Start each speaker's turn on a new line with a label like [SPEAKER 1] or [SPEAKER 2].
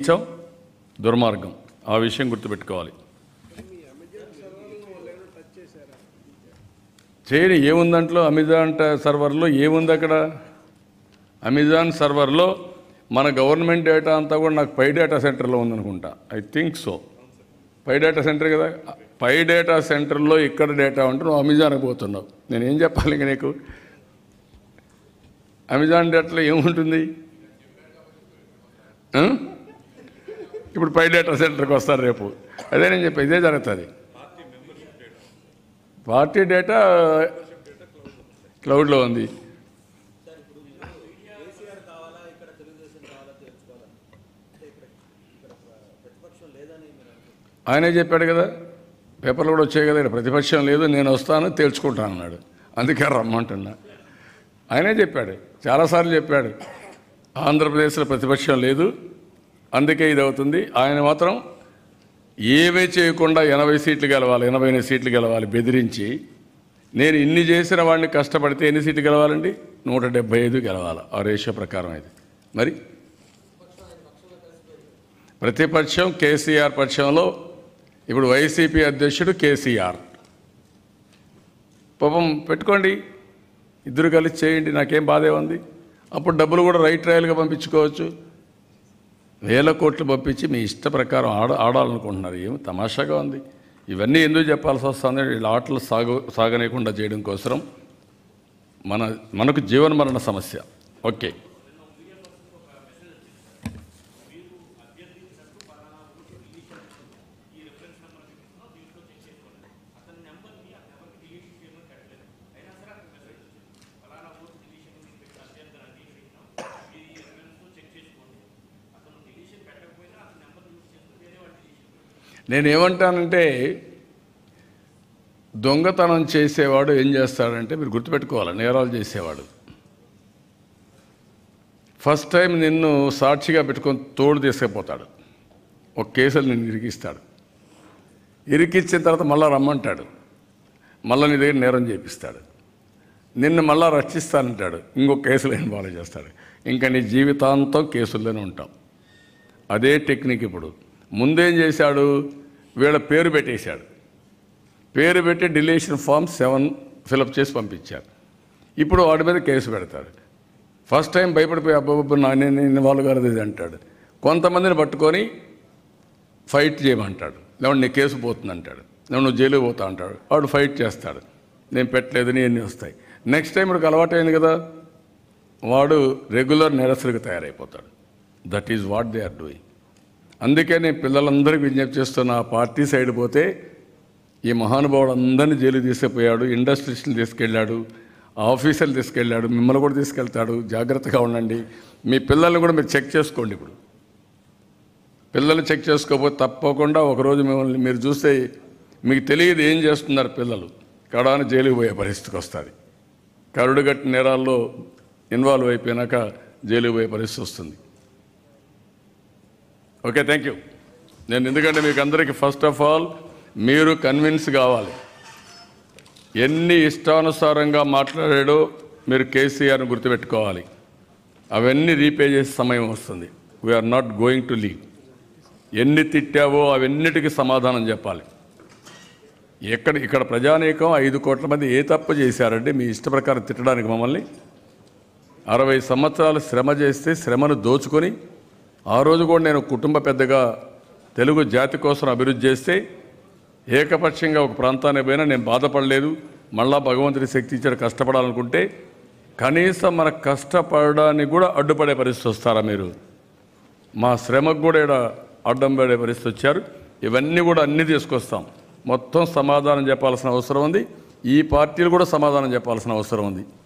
[SPEAKER 1] ఇచ్చాం దుర్మార్గం ఆ విషయం గుర్తుపెట్టుకోవాలి చేయని ఏముందంట్లో అమెజాన్ ట- సర్వర్లో ఏముంది అక్కడ అమెజాన్ సర్వర్లో మన గవర్నమెంట్ డేటా అంతా కూడా నాకు పై డేటా సెంటర్లో ఉందనుకుంటా I think so Pi data center కదా పై డేటా సెంటర్లో ఇక్కడ డేటా ఉంటే నువ్వు అమెజాన్కి పోతున్నావు నేను ఏం చెప్పాలి ఇంక నీకు అమెజాన్ డేటాలో ఏముంటుంది ఆ? ఇప్పుడు పై డేటా సెంటర్కి వస్తారు రేపు అదే నేను చెప్పి ఇదే జరుగుతుంది పార్టీ డేటా క్లౌడ్లో ఉంది ఆయనే చెప్పాడు కదా పేపర్లు కూడా వచ్చాయి కదా ఇక్కడ ప్రతిపక్షం లేదు నేను వస్తాను తేల్చుకుంటాను అన్నాడు అందుకే రమ్మంటున్నా ఆయనే చెప్పాడు చాలాసార్లు చెప్పాడు ఆంధ్రప్రదేశ్లో ప్రతిపక్షం లేదు అందుకే ఇది అవుతుంది ఆయన మాత్రం ఏవే చేయకుండా ఎనభై సీట్లు గెలవాలి ఎనభై ఎనిమిది సీట్లు గెలవాలి బెదిరించి నేను ఇన్ని చేసిన వాడిని కష్టపడితే ఎన్ని సీట్లు గెలవాలండి నూట డెబ్బై ఐదు గెలవాలి ఆ రేషియో ప్రకారం ఇది మరి ప్రతిపక్షం కేసీఆర్ పక్షంలో ఇప్పుడు వైసీపీ అధ్యక్షుడు కేసీఆర్ పాపం పెట్టుకోండి ఇద్దరు కలిసి చేయండి నాకేం బాధే ఉంది అప్పుడు డబ్బులు కూడా రైట్ ట్రయల్గా పంపించుకోవచ్చు వేల కోట్లు పంపించి మీ ఇష్ట ప్రకారం ఆడ ఆడాలనుకుంటున్నారు ఏమి తమాషాగా ఉంది ఇవన్నీ ఎందుకు చెప్పాల్సి వస్తుంది వీళ్ళ ఆటలు సాగు సాగనీయకుండా చేయడం కోసం మన మనకు జీవన మరణ సమస్య ఓకే నేను ఏమంటానంటే దొంగతనం చేసేవాడు ఏం చేస్తాడంటే మీరు గుర్తుపెట్టుకోవాలి నేరాలు చేసేవాడు ఫస్ట్ టైం నిన్ను సాక్షిగా పెట్టుకొని తోడు తీసుకుపోతాడు ఒక కేసులు నిన్ను ఇరికిస్తాడు ఇరికిచ్చిన తర్వాత మళ్ళీ రమ్మంటాడు మళ్ళీ నీ దగ్గర నేరం చేపిస్తాడు నిన్ను మళ్ళా రక్షిస్తానంటాడు ఇంకొక కేసులో ఇన్వాల్వ్ చేస్తాడు ఇంకా నీ జీవితాంతం కేసుల్లోనే ఉంటాం అదే టెక్నిక్ ఇప్పుడు ముందేం చేశాడు వీళ్ళ పేరు పెట్టేశాడు పేరు పెట్టి డిలేషన్ ఫామ్ సెవెన్ ఫిలప్ చేసి పంపించారు ఇప్పుడు వాడి మీద కేసు పెడతాడు ఫస్ట్ టైం భయపడిపోయి అబ్బాబు నా నేను ఇన్వాల్వ్ కాదు ఇది అంటాడు కొంతమందిని పట్టుకొని ఫైట్ చేయమంటాడు లేవండి నీ కేసు పోతుంది అంటాడు లేవు నువ్వు జైలు పోతా అంటాడు వాడు ఫైట్ చేస్తాడు నేను పెట్టలేదని ఎన్ని వస్తాయి నెక్స్ట్ టైం ఇప్పుడు అలవాటు అయింది కదా వాడు రెగ్యులర్ నేరస్తుడికి తయారైపోతాడు that is what they are doing అందుకే నేను పిల్లలందరికీ విజ్ఞప్తి చేస్తున్న ఆ పార్టీ సైడ్ పోతే ఈ మహానుభావుడు అందరినీ జైలు తీసుకుపోయాడు ఇండస్ట్రీస్ని తీసుకెళ్ళాడు ఆఫీసర్లు తీసుకెళ్ళాడు మిమ్మల్ని కూడా తీసుకెళ్తాడు జాగ్రత్తగా ఉండండి మీ పిల్లల్ని కూడా మీరు చెక్ చేసుకోండి ఇప్పుడు పిల్లలు చెక్ చేసుకోకపోతే తప్పకుండా ఒకరోజు మిమ్మల్ని మీరు చూస్తే మీకు తెలియదు ఏం చేస్తున్నారు పిల్లలు కడాని జైలుకి పోయే పరిస్థితికి వస్తుంది కరుడుగట్టి నేరాల్లో ఇన్వాల్వ్ అయిపోయినాక జైలుకి పోయే పరిస్థితి వస్తుంది ఓకే థ్యాంక్ యూ నేను ఎందుకంటే మీకు అందరికీ ఫస్ట్ ఆఫ్ ఆల్ మీరు కన్విన్స్ కావాలి ఎన్ని ఇష్టానుసారంగా మాట్లాడాడో మీరు కేసీఆర్ని గుర్తుపెట్టుకోవాలి అవన్నీ రీపే చేసే సమయం వస్తుంది we're not going to leave ఎన్ని తిట్టావో అవన్నిటికీ సమాధానం చెప్పాలి ఎక్కడ ఇక్కడ ప్రజానీకం ఐదు కోట్ల మంది ఏ తప్పు చేశారంటే మీ ఇష్ట ప్రకారం తిట్టడానికి మమ్మల్ని అరవై సంవత్సరాలు శ్రమ చేస్తే శ్రమను దోచుకొని ఆ రోజు కూడా నేను కుటుంబ పెద్దగా తెలుగు జాతి కోసం అభివృద్ధి చేస్తే ఏకపక్షంగా ఒక ప్రాంతానికి పోయినా నేను బాధపడలేదు మళ్ళా భగవంతుడి శక్తి ఇచ్చాడు కష్టపడాలనుకుంటే కనీసం మన కష్టపడడానికి కూడా అడ్డుపడే పరిస్థితి వస్తారా మీరు మా శ్రమకు కూడా ఇక్కడ అడ్డం పడే పరిస్థితి వచ్చారు ఇవన్నీ కూడా అన్నీ తీసుకొస్తాం మొత్తం సమాధానం చెప్పాల్సిన అవసరం ఉంది ఈ పార్టీలు కూడా సమాధానం చెప్పాల్సిన అవసరం ఉంది